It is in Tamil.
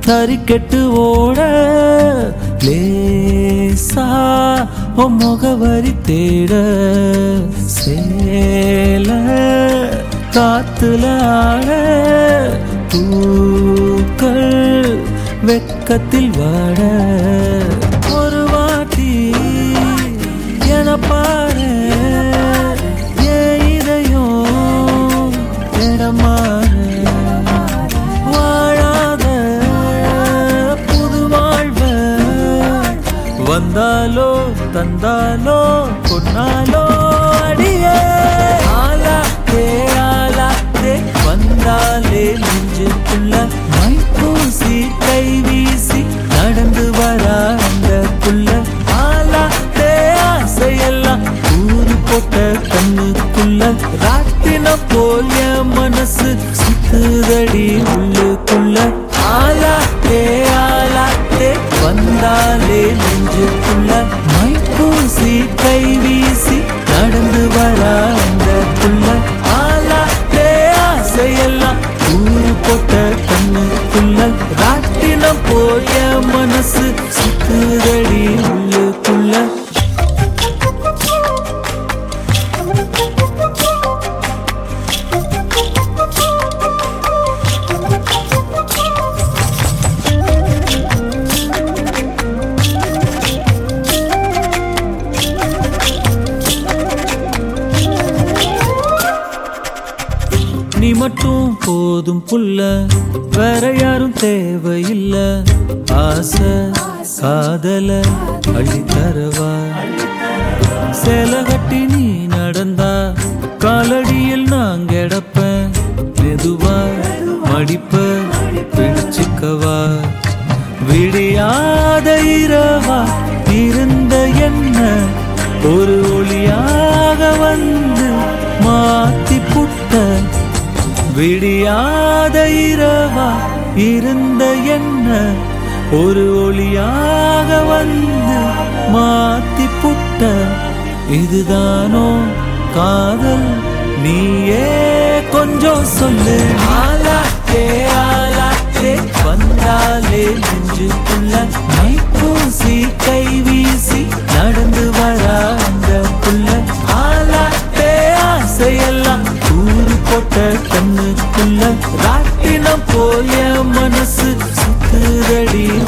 சரி கெட்டு ஓட லேசா உன் முகவரி தேட சேல காத்துல ஆட பூக்கள் வெக்கத்தில் வாட ஒரு வாட்டி என பாரு ஏன் இதயம் இடமாறு வாழாத புது வாழ்வ வந்தாலோ தந்தாலோ கொன்னாலோ அடியே ஆலாத்தே ஆலாத்தே வந்தாலே நெஞ்சுக்குள்ள மை பூசி கை வீசி நடந்து வரா அந்த புள்ள ஆலாத்தே ஆசையெல்லாம் ஊரு போட்ட கண்ணுக்குள்ள ராட்டின போல் என் மனசு சுத்துதடி உள்ளுக்குள்ள ஆலாத்தே ஆலாத்தே வந்தாலே நெஞ்சுக்குள்ள மை பூசி கை வீசி நடந்து வரா அந்த புள்ள ஆலாத்தே ஆசையெல்லாம் ஊரு போட்ட கண்ணுக்குள்ள ராட்டின போல் என் மனசு சுத்துதடி உள்ளுக்குள்ள நீ மட்டும் போதும் புள்ள வேற யாரும் தேவையில்ல ஆசை காதல அள்ளி தரவா சேல கட்டி நீ நடந்தா காலடியில் நான் கிடப்பேன் மெதுவா மடிப்ப பிடிச்சுக்கவா விடியாத இரவா இருந்த என்ன ஒரு ஒளியாக வந்து மாத்தி புட்ட விடியாத இரவா இருந்த என்ன ஒரு ஒளியாக வந்து மாத்தி புட்ட இதுதானோ காதல் நீயே கொஞ்சம் சொல்லு ஆலாத்தே ஆலாத்தே வந்தாலே நெஞ்சுக்குள்ள மை பூசி கை வீசி நடந்து வரா அந்த புள்ள ஆலாத்தே ஆசையெல்லாம் ஊரு போட்ட கண்ணுக்குள்ள ராட்டினம் போய மனசு சுத்துதடி